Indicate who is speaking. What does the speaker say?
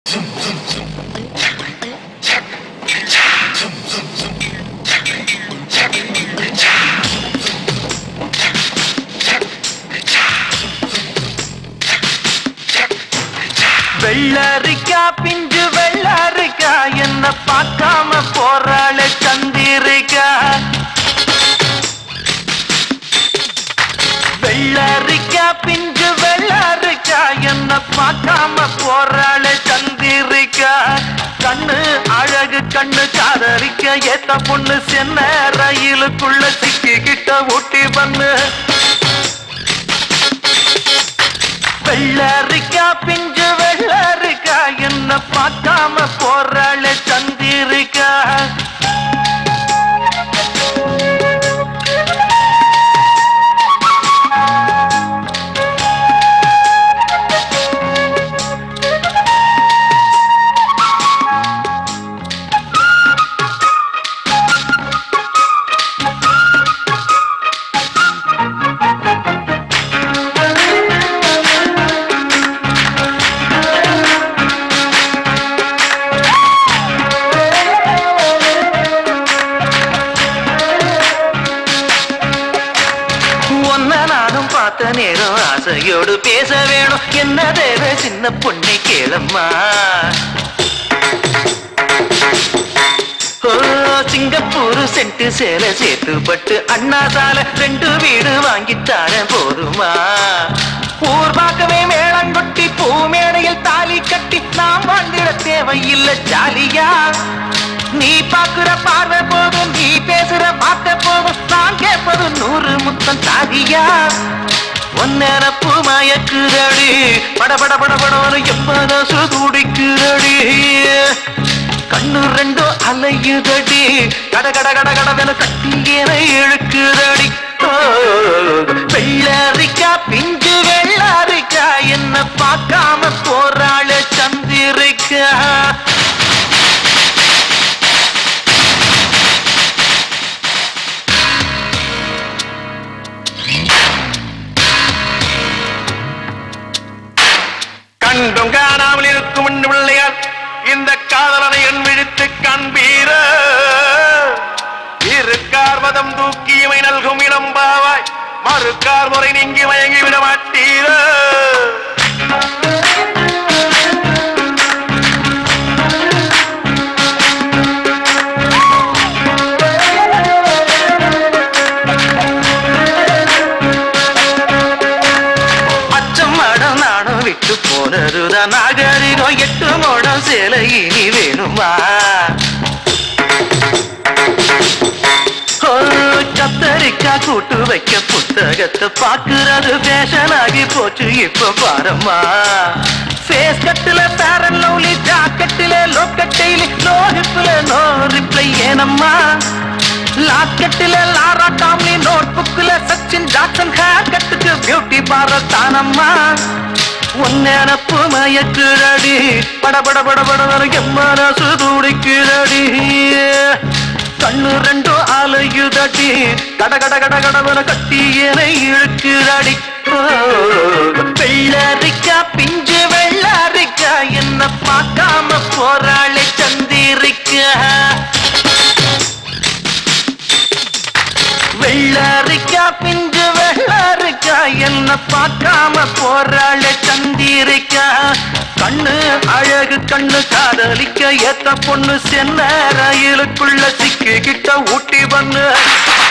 Speaker 1: வெள்ளரிக்கா பிஞ்சு வெள்ளரிக்கா என்ன பார்க்காம போறாளே சந்திரிக்கா வெள்ளரிக்கா பிஞ்சு வெள்ளரிக்கா என்ன பார்க்காம போறாளே சந்திரிக்கா கண்ணு அழகு கண்ணு காதலிக்க ஏத்த பொண்ணு சென்ன ரயிலுக்குள்ள சிக்கிக்கிட்ட ஊட்டி பண்ணு வெள்ளரிக்கா பிஞ்சு வெள்ளரிக்கா என்ன பார்க்காம போறாளே சந்திரிக்கா ஒன்ன நானும் பார்த்த நேரம் ஆசையோடு பேச வேணும் என்ன தேவை சின்ன பொண்ணை கேளம்மா ஓ சிங்கப்பூர் சென்ட்டு சேலை சேர்த்து பட்டு அண்ணா சாலை ரெண்டு வீடு வாங்கித்தார போதுமா ஊர் பார்க்கவே மேளங்கொட்டி பூ மேடையில் தாலி கட்டி நாம் வாழ்ந்திட தேவையில்லை ஜாலியா நீ பாக்குற பார்வை போதும் நீ பேசுற வார்த்தை போதும் நான் கேட்பது நூறு முத்தம் தாதியா ஒன்னரப்பு மயக்குதடி பட பட பட பட எப்பதாசு துடிக்குதடி கண்ணு ரெண்டும் அலையுதடி கட கட கட கடவென கட்டி என இழுக்குதடி ஓ, வெள்ளரிக்கா பிஞ்சு வெள்ளரிக்கா என்ன பார்க்காம போறாள சந்திரிக்கா
Speaker 2: கண்டும் காணாமல் இருக்கும் என் பிள்ளையார் இந்த காதலனை என் விழித்து காண்பீர இருக்கார் மதம் தூக்கி இமை நல்கும் இளம்பாவாய் மறுக்கார் முறை நீங்கி மயங்கி விட மாட்டீர
Speaker 1: அச்சம் மடம் நாடம் விட்டு போனதுதான் நாகரிகம் எட்டு மோடம் சேலை இனி வேணுமா ஓ, கத்தரிக்கா கூட்டு வைக்க புத்தகத்தை பாக்குறது ஃபேஷன் ஆகி போச்சு இப்ப பாரம்மா ஃபேஸ் கட்டுல பேரன் லவ்லி ஜாக்கெட்டில லோக்கட்டையில நோ ஹிப்ல நோ ரிப்ளை ஏனம்மா லாக்கெட்டில லாரா டாம்லி நோட் புக்ல சச்சின் ஜாக்சன் ஹேர் கட்டுக்கு பியூட்டி பார்லர் தானம்மா ஒன்னப்பு மயக்குதடி பட பட பட பட எம்மனசு துடிக்குதடி கண்ணு ரெண்டும் அலையுதடி கட கட கட கடவன கட்டி என இழுக்குதடி ஓ, வெள்ளரிக்கா பிஞ்சு வெள்ளரிக்கா என்ன பார்க்காம போறாளே சந்திரிக்கா வெள்ளரிக்கா பிஞ்சு வெள்ளரிக்கா என்ன பார்க்காம போறாள சந்திரிக்கா கண்ணு அழகு கண்ணு காதலிக்க ஏத்த பொண்ணு சென்ன ரயிலுக்குள்ள சிக்கிக்கிட்ட ஊட்டி பண்ணு